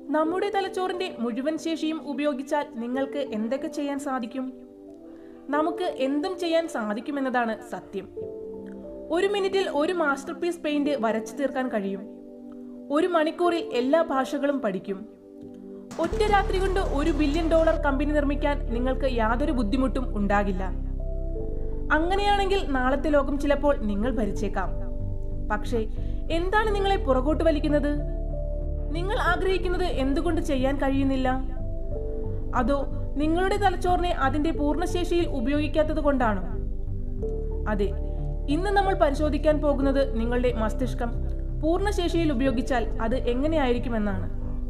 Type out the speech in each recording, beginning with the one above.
നമ്മുടെ തലച്ചോറിന്റെ മുഴുവൻ ശേഷിയും ഉപയോഗിച്ചാൽ നിങ്ങൾക്ക് എന്തൊക്കെ ചെയ്യാൻ സാധിക്കും നമുക്ക് എന്തും ചെയ്യാൻ സാധിക്കുമെന്നതാണ് സത്യം ഒരു മിനിറ്റിൽ ഒരു മാസ്റ്റർ പീസ് പെയിന്റ് വരച്ചു തീർക്കാൻ കഴിയും ഒരു മണിക്കൂറിൽ എല്ലാ ഭാഷകളും പഠിക്കും ഒറ്റ രാത്രി കൊണ്ട് ഒരു ബില്യൺ ഡോളർ കമ്പനി നിർമ്മിക്കാൻ നിങ്ങൾക്ക് യാതൊരു ബുദ്ധിമുട്ടും ഉണ്ടാകില്ല അങ്ങനെയാണെങ്കിൽ നാളത്തെ ലോകം ചിലപ്പോൾ നിങ്ങൾ ഭരിച്ചേക്കാം പക്ഷേ എന്താണ് നിങ്ങളെ പുറകോട്ട് വലിക്കുന്നത് നിങ്ങൾ ആഗ്രഹിക്കുന്നത് എന്തുകൊണ്ട് ചെയ്യാൻ കഴിയുന്നില്ല അതോ നിങ്ങളുടെ തലച്ചോറിനെ അതിന്റെ പൂർണ്ണശേഷിയിൽ ഉപയോഗിക്കാത്തത് കൊണ്ടാണോ അതെ ഇന്ന് നമ്മൾ പരിശോധിക്കാൻ പോകുന്നത് നിങ്ങളുടെ മസ്തിഷ്കം പൂർണ്ണശേഷിയിൽ ഉപയോഗിച്ചാൽ അത് എങ്ങനെയായിരിക്കുമെന്നാണ്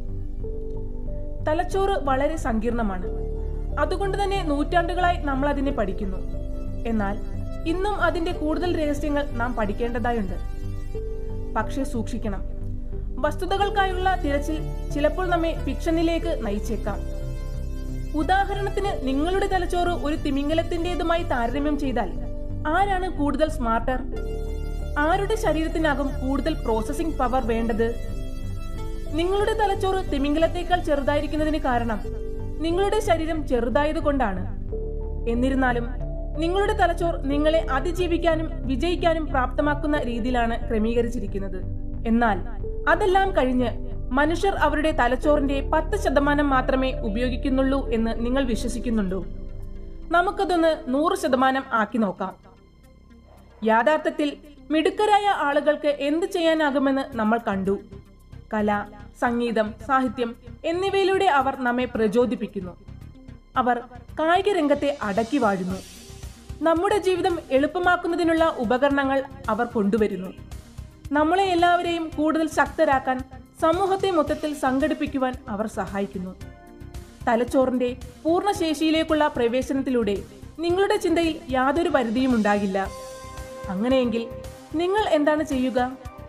തലച്ചോറ് വളരെ സങ്കീർണമാണ് അതുകൊണ്ട് തന്നെ നൂറ്റാണ്ടുകളായി നമ്മൾ അതിനെ പഠിക്കുന്നു എന്നാൽ ഇന്നും അതിന്റെ കൂടുതൽ രഹസ്യങ്ങൾ നാം പഠിക്കേണ്ടതായുണ്ട് പക്ഷേ സൂക്ഷിക്കണം വസ്തുതകൾക്കായുള്ള തിരച്ചിൽ ചിലപ്പോൾ നമ്മെ ഫിക്ഷനിലേക്ക് നയിച്ചേക്കാം ഉദാഹരണത്തിന് നിങ്ങളുടെ തലച്ചോറ് ഒരു തിമിംഗലത്തിന്റേതുമായി താരതമ്യം ചെയ്താൽ ആരാണ് കൂടുതൽ സ്മാർട്ടർ ആരുടെ ശരീരത്തിനാകും കൂടുതൽ പ്രോസസ്സിംഗ് പവർ വേണ്ടത് നിങ്ങളുടെ തലച്ചോറ് തിമിംഗലത്തേക്കാൾ ചെറുതായിരിക്കുന്നതിന് കാരണം നിങ്ങളുടെ ശരീരം ചെറുതായത് കൊണ്ടാണ് എന്നിരുന്നാലും നിങ്ങളുടെ തലച്ചോർ നിങ്ങളെ അതിജീവിക്കാനും വിജയിക്കാനും പ്രാപ്തമാക്കുന്ന രീതിയിലാണ് ക്രമീകരിച്ചിരിക്കുന്നത് എന്നാൽ അതെല്ലാം കഴിഞ്ഞ് മനുഷ്യർ അവരുടെ തലച്ചോറിന്റെ പത്ത് ശതമാനം മാത്രമേ ഉപയോഗിക്കുന്നുള്ളൂ എന്ന് നിങ്ങൾ വിശ്വസിക്കുന്നുണ്ടോ നമുക്കതൊന്ന് നൂറ് ശതമാനം ആക്കി നോക്കാം യാഥാർത്ഥത്തിൽ മിടുക്കരായ ആളുകൾക്ക് എന്ത് ചെയ്യാനാകുമെന്ന് നമ്മൾ കണ്ടു കല സംഗീതം സാഹിത്യം എന്നിവയിലൂടെ അവർ നമ്മെ പ്രചോദിപ്പിക്കുന്നു അവർ കായിക രംഗത്തെ അടക്കി വാഴുന്നു നമ്മുടെ ജീവിതം എളുപ്പമാക്കുന്നതിനുള്ള ഉപകരണങ്ങൾ അവർ കൊണ്ടുവരുന്നു നമ്മളെ എല്ലാവരെയും കൂടുതൽ ശക്തരാക്കാൻ സമൂഹത്തെ മൊത്തത്തിൽ സംഘടിപ്പിക്കുവാൻ അവർ സഹായിക്കുന്നു തലച്ചോറിന്റെ പൂർണ്ണശേഷിയിലേക്കുള്ള പ്രവേശനത്തിലൂടെ നിങ്ങളുടെ ചിന്തയിൽ യാതൊരു പരിധിയും ഉണ്ടാകില്ല അങ്ങനെയെങ്കിൽ നിങ്ങൾ എന്താണ് ചെയ്യുക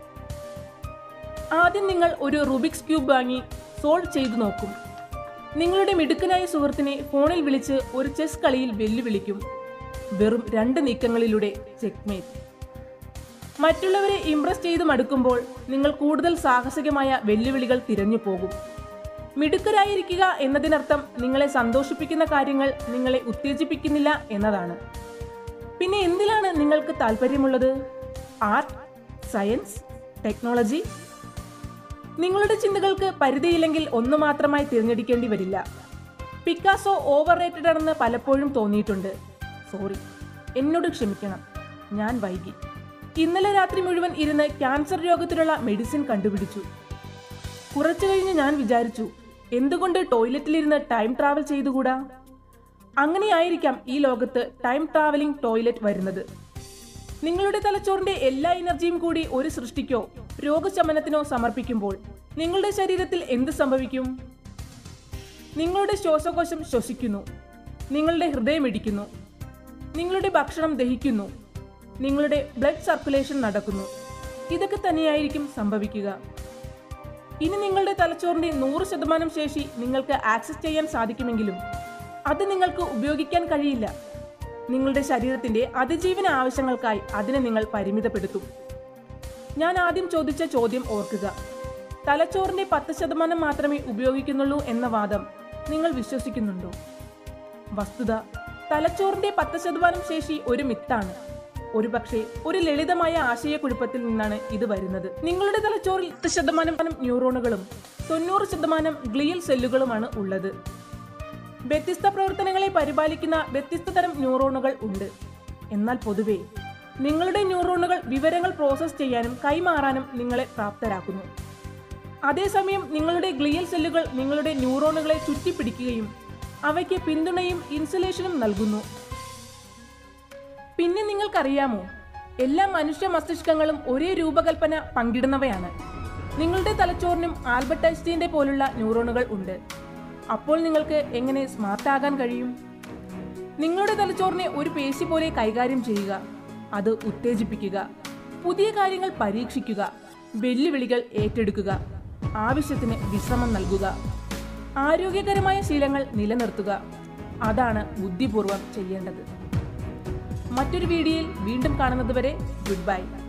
ആദ്യം നിങ്ങൾ ഒരു റുബിക്സ് ക്യൂബ് വാങ്ങി സോൾവ് ചെയ്തു നോക്കും നിങ്ങളുടെ മിടുക്കനായ സുഹൃത്തിനെ ഫോണിൽ വിളിച്ച് ഒരു ചെസ് കളിയിൽ വെല്ലുവിളിക്കും വെറും രണ്ട് നീക്കങ്ങളിലൂടെ ചെക്ക്മേറ്റ് മറ്റുള്ളവരെ ഇംപ്രസ് ചെയ്ത് മടുക്കുമ്പോൾ നിങ്ങൾ കൂടുതൽ സാഹസികമായ വെല്ലുവിളികൾ തിരഞ്ഞു പോകും മിടുക്കരായിരിക്കുക എന്നതിനർത്ഥം നിങ്ങളെ സന്തോഷിപ്പിക്കുന്ന കാര്യങ്ങൾ നിങ്ങളെ ഉത്തേജിപ്പിക്കുന്നില്ല എന്നതാണ് പിന്നെ എന്തിലാണ് നിങ്ങൾക്ക് താല്പര്യമുള്ളത് ആർട്ട് സയൻസ് ടെക്നോളജി നിങ്ങളുടെ ചിന്തകൾക്ക് പരിധിയില്ലെങ്കിൽ ഒന്ന് മാത്രമായി തിരഞ്ഞെടുക്കേണ്ടി വരില്ല പിക്കാസോ ഓവർ റേറ്റഡ് ആണെന്ന് പലപ്പോഴും തോന്നിയിട്ടുണ്ട് സോറി എന്നോട് ക്ഷമിക്കണം ഞാൻ വൈകി ഇന്നലെ രാത്രി മുഴുവൻ ഇരുന്ന് ക്യാൻസർ രോഗത്തിനുള്ള മെഡിസിൻ കണ്ടുപിടിച്ചു കുറച്ചു കഴിഞ്ഞ് ഞാൻ വിചാരിച്ചു എന്തുകൊണ്ട് ടോയ്ലറ്റിലിരുന്ന് ടൈം ട്രാവൽ ചെയ്തുകൂടാ അങ്ങനെയായിരിക്കാം ഈ ലോകത്ത് ടൈം ട്രാവലിംഗ് ടോയ്ലറ്റ് വരുന്നത് നിങ്ങളുടെ തലച്ചോറിന്റെ എല്ലാ എനർജിയും കൂടി ഒരു സൃഷ്ടിക്കോ രോഗശമനത്തിനോ സമർപ്പിക്കുമ്പോൾ നിങ്ങളുടെ ശരീരത്തിൽ എന്ത് സംഭവിക്കും നിങ്ങളുടെ ശ്വാസകോശം ശ്വസിക്കുന്നു നിങ്ങളുടെ ഹൃദയം ഇടിക്കുന്നു നിങ്ങളുടെ ഭക്ഷണം ദഹിക്കുന്നു നിങ്ങളുടെ ബ്ലഡ് സർക്കുലേഷൻ നടക്കുന്നു ഇതൊക്കെ തന്നെയായിരിക്കും സംഭവിക്കുക ഇനി നിങ്ങളുടെ തലച്ചോറിന്റെ നൂറ് ശതമാനം ശേഷി നിങ്ങൾക്ക് ആക്സസ് ചെയ്യാൻ സാധിക്കുമെങ്കിലും അത് നിങ്ങൾക്ക് ഉപയോഗിക്കാൻ കഴിയില്ല നിങ്ങളുടെ ശരീരത്തിന്റെ അതിജീവന ആവശ്യങ്ങൾക്കായി അതിനെ നിങ്ങൾ പരിമിതപ്പെടുത്തും ഞാൻ ആദ്യം ചോദിച്ച ചോദ്യം ഓർക്കുക തലച്ചോറിന്റെ പത്ത് ശതമാനം മാത്രമേ ഉപയോഗിക്കുന്നുള്ളൂ എന്ന വാദം നിങ്ങൾ വിശ്വസിക്കുന്നുണ്ടോ വസ്തുത തലച്ചോറിന്റെ പത്ത് ശതമാനം ശേഷി ഒരു മിത്താണ് ഒരുപക്ഷെ ഒരു ലളിതമായ ആശയക്കുഴപ്പത്തിൽ നിന്നാണ് ഇത് വരുന്നത് നിങ്ങളുടെ തലച്ചോറിൽ പത്ത് ശതമാനം ന്യൂറോണുകളും തൊണ്ണൂറ് ശതമാനം ഗ്ലിയൽ സെല്ലുകളുമാണ് ഉള്ളത് വ്യത്യസ്ത പ്രവർത്തനങ്ങളെ പരിപാലിക്കുന്ന വ്യത്യസ്ത തരം ന്യൂറോണുകൾ ഉണ്ട് എന്നാൽ പൊതുവെ നിങ്ങളുടെ ന്യൂറോണുകൾ വിവരങ്ങൾ പ്രോസസ്സ് ചെയ്യാനും കൈമാറാനും നിങ്ങളെ പ്രാപ്തരാക്കുന്നു അതേസമയം നിങ്ങളുടെ ഗ്ലിയൽ സെല്ലുകൾ നിങ്ങളുടെ ന്യൂറോണുകളെ ചുറ്റിപ്പിടിക്കുകയും അവയ്ക്ക് പിന്തുണയും ഇൻസുലേഷനും നൽകുന്നു പിന്നെ നിങ്ങൾക്കറിയാമോ എല്ലാ മനുഷ്യ മസ്തിഷ്കങ്ങളും ഒരേ രൂപകൽപ്പന പങ്കിടുന്നവയാണ് നിങ്ങളുടെ തലച്ചോറിനും ആൽബർട്ട് ഐൻസ്റ്റീന്റെ പോലുള്ള ന്യൂറോണുകൾ ഉണ്ട് അപ്പോൾ നിങ്ങൾക്ക് എങ്ങനെ സ്മാർട്ട് ആകാൻ കഴിയും നിങ്ങളുടെ തലച്ചോറിനെ ഒരു പേശി പോലെ കൈകാര്യം ചെയ്യുക അത് ഉത്തേജിപ്പിക്കുക പുതിയ കാര്യങ്ങൾ പരീക്ഷിക്കുക വെല്ലുവിളികൾ ഏറ്റെടുക്കുക ആവശ്യത്തിന് വിശ്രമം നൽകുക ആരോഗ്യകരമായ ശീലങ്ങൾ നിലനിർത്തുക അതാണ് ബുദ്ധിപൂർവം ചെയ്യേണ്ടത് മറ്റൊരു വീഡിയോയിൽ വീണ്ടും കാണുന്നതുവരെ ഗുഡ് ബൈ